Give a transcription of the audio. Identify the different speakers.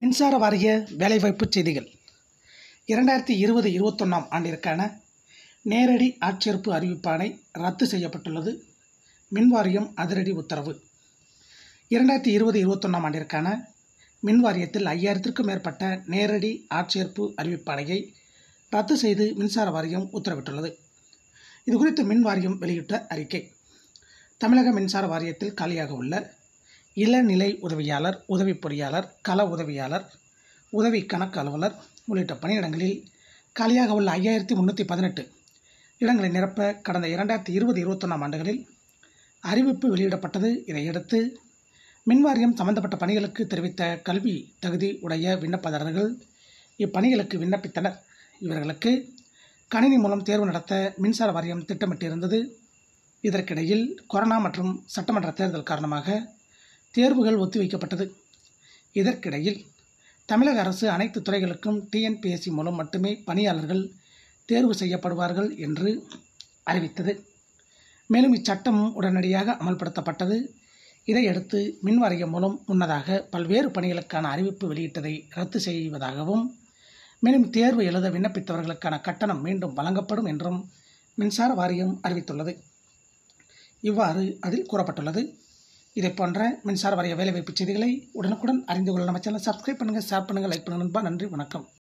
Speaker 1: மின்சார வாரிய வேலைவாய்ப்பு செய்திகள் இரண்டாயிரத்தி இருபது இருபத்தொன்னாம் ஆண்டிற்கான நேரடி ஆட்சேர்ப்பு அறிவிப்பாணை ரத்து செய்யப்பட்டுள்ளது மின்வாரியம் அதிரடி உத்தரவு இரண்டாயிரத்தி இருபது இருபத்தொன்னாம் ஆண்டிற்கான மின்வாரியத்தில் ஐயாயிரத்திற்கும் மேற்பட்ட நேரடி ஆட்சேர்ப்பு அறிவிப்பாணையை ரத்து செய்து மின்சார வாரியம் உத்தரவிட்டுள்ளது இது குறித்து மின் வாரியம் வெளியிட்ட அறிக்கை தமிழக மின்சார வாரியத்தில் காலியாக உள்ள இளநிலை உதவியாளர் உதவி பொறியாளர் கள உதவியாளர் உதவி கணக்கு அலுவலர் உள்ளிட்ட பணியிடங்களில் காலியாக உள்ள ஐயாயிரத்தி முந்நூற்றி பதினெட்டு இடங்களை நிரப்ப கடந்த இரண்டாயிரத்தி இருபது இருபத்தொன்னாம் ஆண்டுகளில் அறிவிப்பு வெளியிடப்பட்டது இதையடுத்து மின்வாரியம் சம்பந்தப்பட்ட பணிகளுக்கு தெரிவித்த கல்வி தகுதி உடைய விண்ணப்பதாரர்கள் இப்பணிகளுக்கு விண்ணப்பித்தனர் இவர்களுக்கு கணினி மூலம் தேர்வு நடத்த மின்சார வாரியம் திட்டமிட்டிருந்தது இதற்கிடையில் கொரோனா மற்றும் சட்டமன்ற தேர்தல் காரணமாக தேர்வுகள் ஒத்திவைக்கப்பட்டது இதற்கிடையில் தமிழக அரசு அனைத்து துறைகளுக்கும் டிஎன்பிஎஸ்சி மூலம் மட்டுமே பணியாளர்கள் தேர்வு செய்யப்படுவார்கள் என்று அறிவித்தது மேலும் இச்சட்டம் உடனடியாக அமல்படுத்தப்பட்டது இதையடுத்து மின் வாரியம் மூலம் முன்னதாக பல்வேறு பணிகளுக்கான அறிவிப்பு வெளியிட்டதை ரத்து செய்வதாகவும் மேலும் தேர்வு எழுத விண்ணப்பித்தவர்களுக்கான கட்டணம் மீண்டும் வழங்கப்படும் என்றும் மின்சார வாரியம் அறிவித்துள்ளது இவ்வாறு அதில் கூறப்பட்டுள்ளது இதை போன்ற மின்சார வாரிய வேலைவாய்ப்பு செய்திகளை உடனுக்குடன் அறிந்து கொள்ள நம்ம சேனல் சப்ஸ்கிரைப் பண்ணுங்கள் ஷேர் பண்ணுங்கள் லைக் பண்ணுங்கள் நண்பா நன்றி வணக்கம்